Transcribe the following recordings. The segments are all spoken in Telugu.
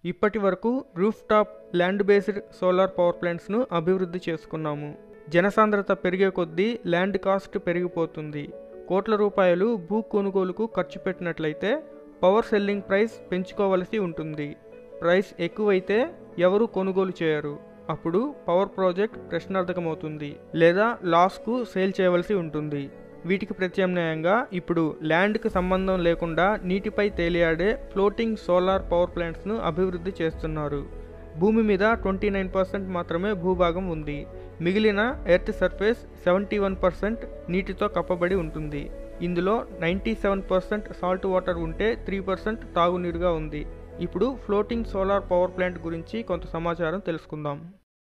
ఇప్పటి వరకు roof top land based solar power ప్లాంట్స్ను అభివృద్ధి చేసుకున్నాము జనసాంద్రత పెరిగే కొద్దీ ల్యాండ్ కాస్ట్ పెరిగిపోతుంది కోట్ల రూపాయలు భూ కొనుగోలుకు ఖర్చు పెట్టినట్లయితే పవర్ సెల్లింగ్ ప్రైస్ పెంచుకోవలసి ఉంటుంది ప్రైస్ ఎక్కువైతే ఎవరు కొనుగోలు చేయరు అప్పుడు పవర్ ప్రాజెక్ట్ ప్రశ్నార్థకమవుతుంది లేదా లాస్కు సేల్ చేయవలసి ఉంటుంది వీటికి ప్రత్యామ్నాయంగా ఇప్పుడు ల్యాండ్కి సంబంధం లేకుండా నీటిపై తేలియాడే ఫ్లోటింగ్ సోలార్ పవర్ ప్లాంట్స్ను అభివృద్ధి చేస్తున్నారు భూమి మీద ట్వంటీ నైన్ పర్సెంట్ మాత్రమే భూభాగం ఉంది మిగిలిన earth surface seventy one percent నీటితో కప్పబడి ఉంటుంది ఇందులో ninety seven percent salt water ఉంటే త్రీ పర్సెంట్ తాగునీరుగా ఉంది ఇప్పుడు ఫ్లోటింగ్ సోలార్ పవర్ ప్లాంట్ గురించి కొంత సమాచారం తెలుసుకుందాం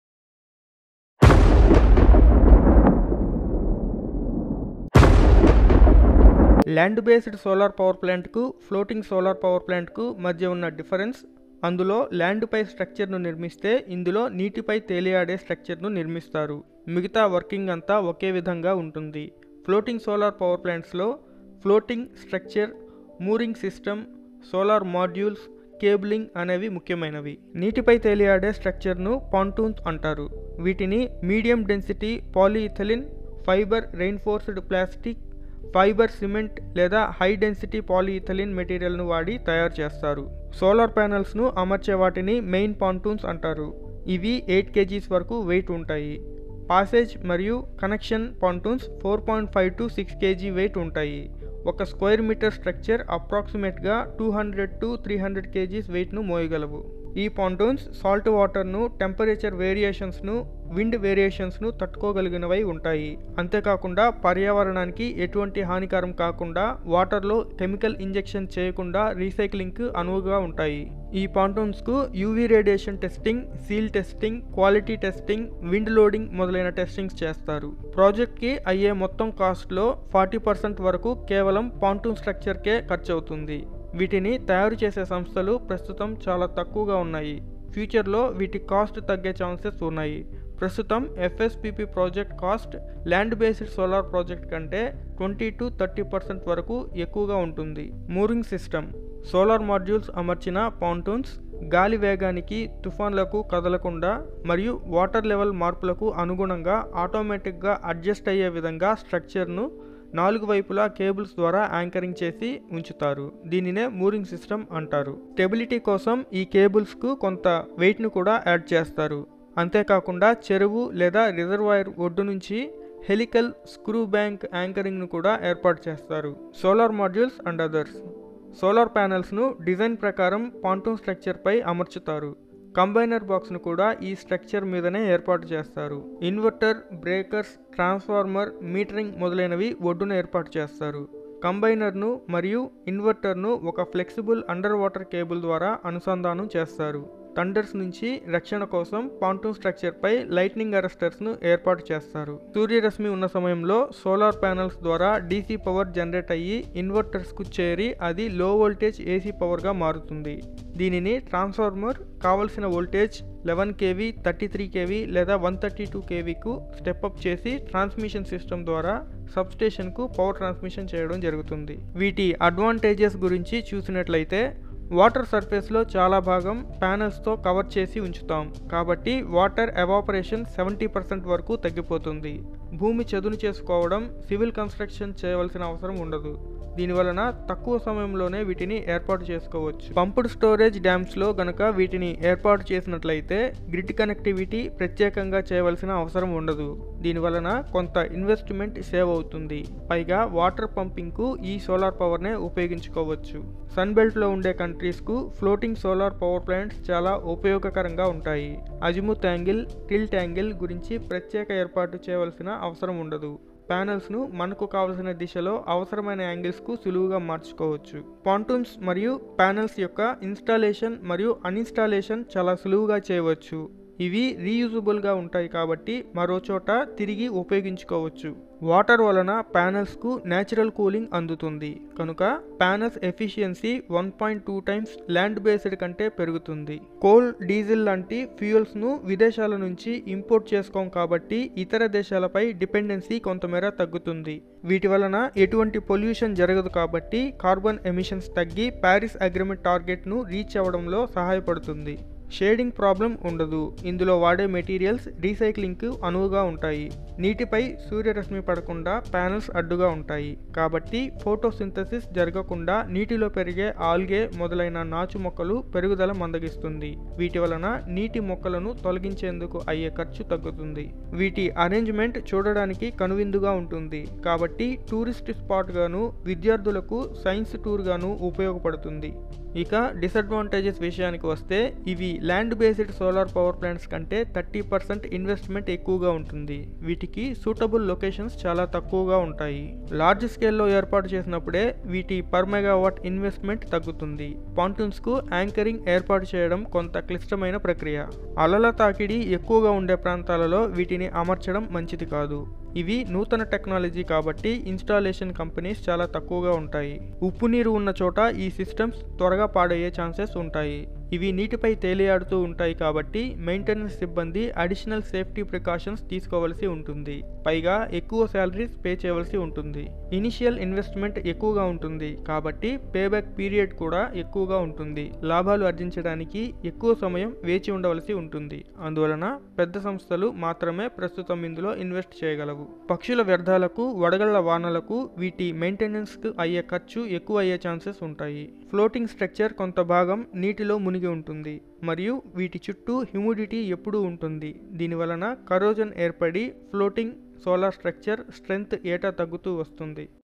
ల్యాండ్ బేస్డ్ సోలార్ పవర్ ప్లాంట్కు ఫ్లోటింగ్ సోలార్ పవర్ ప్లాంట్కు మధ్య ఉన్న డిఫరెన్స్ అందులో ల్యాండ్పై స్ట్రక్చర్ను నిర్మిస్తే ఇందులో నీటిపై తేలియాడే స్ట్రక్చర్ను నిర్మిస్తారు మిగతా వర్కింగ్ అంతా ఒకే విధంగా ఉంటుంది ఫ్లోటింగ్ సోలార్ పవర్ ప్లాంట్స్లో floating structure mooring system solar modules cabling అనేవి ముఖ్యమైనవి నీటిపై తేలియాడే స్ట్రక్చర్ను పాంటూన్స్ అంటారు వీటిని medium density polyethylene fibre reinforced plastic fibre cement లేదా హై డెన్సిటీ పాలీఇథలిన్ మెటీరియల్ను వాడి తయారు చేస్తారు సోలార్ ప్యానల్స్ను అమర్చే వాటిని మెయిన్ పాంటూన్స్ అంటారు ఇవి ఎయిట్ కేజీస్ వరకు వెయిట్ ఉంటాయి పాసేజ్ మరియు connection pontoons four point five to six kg weight ఉంటాయి ఒక స్క్వేర్ మీటర్ స్ట్రక్చర్ అప్రాక్సిమేట్గా two hundred to three hundred kgs వెయిట్ను మోయగలవు ఈ పాంటూన్స్ సాల్ట్ వాటర్ను టెంపరేచర్ వేరియేషన్స్ను విండ్ వేరియేషన్స్ను తట్టుకోగలిగినవై ఉంటాయి అంతేకాకుండా పర్యావరణానికి ఎటువంటి హానికరం కాకుండా వాటర్లో కెమికల్ ఇంజెక్షన్ చేయకుండా రీసైక్లింగ్కి అనువుగా ఉంటాయి ఈ పాంటూన్స్కు UV radiation testing seal testing quality testing wind loading మొదలైన టెస్టింగ్స్ చేస్తారు ప్రాజెక్ట్కి అయ్యే మొత్తం కాస్ట్లో ఫార్టీ పర్సెంట్ వరకు కేవలం పాంటూన్ స్ట్రక్చర్కే ఖర్చు అవుతుంది వీటిని తయారు చేసే సంస్థలు ప్రస్తుతం చాలా తక్కువగా ఉన్నాయి ఫ్యూచర్లో వీటి కాస్ట్ తగ్గే ఛాన్సెస్ ఉన్నాయి ప్రస్తుతం FSPP project cost land based solar project కంటే ట్వంటీ టు థర్టీ పర్సెంట్ వరకు ఎక్కువగా ఉంటుంది మూరింగ్ సిస్టమ్ సోలార్ మాడ్యూల్స్ అమర్చిన పాంటూన్స్ గాలి వేగానికి తుఫాన్లకు కదలకుండా మరియు వాటర్ లెవెల్ మార్పులకు అనుగుణంగా ఆటోమేటిక్గా అడ్జస్ట్ అయ్యే విధంగా స్ట్రక్చర్ను నాలుగు వైపులా కేబుల్స్ ద్వారా యాంకరింగ్ చేసి ఉంచుతారు దీనినే మూరింగ్ సిస్టమ్ అంటారు స్టెబిలిటీ కోసం ఈ కేబుల్స్కు కొంత వెయిట్ను కూడా యాడ్ చేస్తారు అంతేకాకుండా చెరువు లేదా రిజర్వాయర్ ఒడ్డు నుంచి హెలికల్ స్క్రూ బ్యాంక్ యాంకరింగ్ను కూడా ఏర్పాటు చేస్తారు solar modules and others solar ప్యానెల్స్ను డిజైన్ ప్రకారం పాంటూన్ స్ట్రక్చర్పై అమర్చుతారు కంబైనర్ బాక్స్ను కూడా ఈ స్ట్రక్చర్ మీదనే ఏర్పాటు చేస్తారు ఇన్వర్టర్ బ్రేకర్స్ ట్రాన్స్ఫార్మర్ మీటరింగ్ మొదలైనవి ఒడ్డున ఏర్పాటు చేస్తారు కంబైనర్ను మరియు ఇన్వర్టర్ను ఒక ఫ్లెక్సిబుల్ అండర్ వాటర్ కేబుల్ ద్వారా అనుసంధానం చేస్తారు థండర్స్ నుంచి రక్షణ కోసం పాంటూన్ స్ట్రక్చర్పై లైట్నింగ్ అరెస్టర్స్ను ఏర్పాటు చేస్తారు సూర్యరశ్మి ఉన్న సమయంలో సోలార్ ప్యానల్స్ ద్వారా డీసీ పవర్ జనరేట్ అయ్యి ఇన్వర్టర్స్కు చేరి అది లో వోల్టేజ్ ఏసీ పవర్గా మారుతుంది దీనిని ట్రాన్స్ఫార్మర్ కావలసిన voltage eleven KV thirty three KV లేదా వన్ థర్టీ టూ కేవీకు స్టెప్అప్ చేసి ట్రాన్స్మిషన్ సిస్టమ్ ద్వారా సబ్స్టేషన్కు పవర్ ట్రాన్స్మిషన్ చేయడం జరుగుతుంది వీటి అడ్వాంటేజెస్ గురించి చూసినట్లయితే వాటర్ సర్ఫేస్లో చాలా భాగం ప్యానల్స్తో కవర్ చేసి ఉంచుతాం కాబట్టి వాటర్ ఎవాపరేషన్ సెవెంటీ పర్సెంట్ వరకు తగ్గిపోతుంది భూమి చదును చేసుకోవడం సివిల్ కన్స్ట్రక్షన్ చేయవలసిన అవసరం ఉండదు దీనివలన తక్కువ సమయంలోనే వీటిని ఏర్పాటు చేసుకోవచ్చు పంపుడ్ స్టోరేజ్ డ్యామ్స్లో గనక వీటిని ఏర్పాటు చేసినట్లయితే గ్రిడ్ కనెక్టివిటీ ప్రత్యేకంగా చేయవలసిన అవసరం ఉండదు దీనివలన కొంత ఇన్వెస్ట్మెంట్ సేవ్ అవుతుంది పైగా వాటర్ పంపింగ్కు ఈ సోలార్ పవర్నే ఉపయోగించుకోవచ్చు సన్ బెల్ట్లో ఉండే కంట్రీస్కు ఫ్లోటింగ్ సోలార్ పవర్ ప్లాంట్స్ చాలా ఉపయోగకరంగా ఉంటాయి అజిముత్ యాంగిల్ టిల్ట్ యాంగిల్ గురించి ప్రత్యేక ఏర్పాటు చేయవలసిన అవసరం ఉండదు ప్యానల్స్ను మనకు కావలసిన దిశలో అవసరమైన యాంగిల్స్కు సులువుగా మార్చుకోవచ్చు పాంటూన్స్ మరియు ప్యానల్స్ యొక్క ఇన్స్టాలేషన్ మరియు అన్ఇన్స్టాలేషన్ చాలా సులువుగా చేయవచ్చు ఇవి రీయూజబుల్గా ఉంటాయి కాబట్టి మరో చోట తిరిగి ఉపయోగించుకోవచ్చు వాటర్ వలన ప్యానల్స్కు న్యాచురల్ కూలింగ్ అందుతుంది కనుక panels efficiency one point two times land based కంటే పెరుగుతుంది కోల్ డీజిల్ లాంటి ఫ్యూయల్స్ను విదేశాల నుంచి ఇంపోర్ట్ చేసుకోం కాబట్టి ఇతర దేశాలపై డిపెండెన్సీ కొంతమేర తగ్గుతుంది వీటి వలన ఎటువంటి పొల్యూషన్ జరగదు కాబట్టి కార్బన్ ఎమిషన్స్ తగ్గి ప్యారిస్ అగ్రిమెంట్ టార్గెట్ను రీచ్ అవ్వడంలో సహాయపడుతుంది షేడింగ్ ప్రాబ్లం ఉండదు ఇందులో వాడే మెటీరియల్స్ రీసైక్లింగ్కు అనువుగా ఉంటాయి నీటిపై సూర్యరశ్మి పడకుండా ప్యానల్స్ అడ్డుగా ఉంటాయి కాబట్టి ఫోటోసింథసిస్ జరగకుండా నీటిలో పెరిగే ఆల్గే మొదలైన నాచు మొక్కలు పెరుగుదల మందగిస్తుంది వీటి వలన నీటి మొక్కలను తొలగించేందుకు అయ్యే ఖర్చు తగ్గుతుంది వీటి అరేంజ్మెంట్ చూడడానికి కనువిందుగా ఉంటుంది కాబట్టి టూరిస్ట్ స్పాట్ గాను విద్యార్థులకు సైన్స్ టూర్ గాను ఉపయోగపడుతుంది ఇక డిసడ్వాంటేజెస్ విషయానికి వస్తే ఇవి land based solar power plants కంటే థర్టీ పర్సెంట్ ఇన్వెస్ట్మెంట్ ఎక్కువగా ఉంటుంది వీటికి సూటబుల్ లొకేషన్స్ చాలా తక్కువగా ఉంటాయి లార్జ్ స్కేల్లో ఏర్పాటు చేసినప్పుడే వీటి పర్ మెగావాట్ ఇన్వెస్ట్మెంట్ తగ్గుతుంది పాంటూన్స్కు యాంకరింగ్ ఏర్పాటు చేయడం కొంత క్లిష్టమైన ప్రక్రియ అలల తాకిడి ఎక్కువగా ఉండే ప్రాంతాలలో వీటిని అమర్చడం మంచిది కాదు ఇవి నూతన టెక్నాలజీ కాబట్టి ఇన్స్టాలేషన్ కంపెనీస్ చాలా తక్కువగా ఉంటాయి ఉప్పు నీరు ఉన్న చోట ఈ సిస్టమ్స్ త్వరగా పాడయ్యే ఛాన్సెస్ ఉంటాయి ఇవి నీటిపై తేలియాడుతూ ఉంటాయి కాబట్టి మెయింటెనెన్స్ సిబ్బంది అడిషనల్ సేఫ్టీ ప్రికాషన్స్ తీసుకోవలసి ఉంటుంది పైగా ఎక్కువ శాలరీస్ పే చేయవలసి ఉంటుంది ఇనిషియల్ ఇన్వెస్ట్మెంట్ ఎక్కువగా ఉంటుంది కాబట్టి పేబ్యాక్ పీరియడ్ కూడా ఎక్కువగా ఉంటుంది లాభాలు ఆర్జించడానికి ఎక్కువ సమయం వేచి ఉండవలసి ఉంటుంది అందువలన పెద్ద సంస్థలు మాత్రమే ప్రస్తుతం ఇందులో ఇన్వెస్ట్ చేయగలవు పక్షుల వ్యర్థాలకు వడగళ్ల వానలకు వీటి మెయింటెనెన్స్కు అయ్యే ఖర్చు ఎక్కువ అయ్యే ఛాన్సెస్ ఉంటాయి ఫ్లోటింగ్ స్ట్రక్చర్ కొంత భాగం నీటిలో మునిగి ఉంటుంది మరియు వీటి చుట్టూ హ్యూమిడిటీ ఎప్పుడూ ఉంటుంది దీనివలన కరోజన్ ఏర్పడి ఫ్లోటింగ్ సోలార్ స్ట్రక్చర్ స్ట్రెంగ్త్ ఏటా తగ్గుతూ వస్తుంది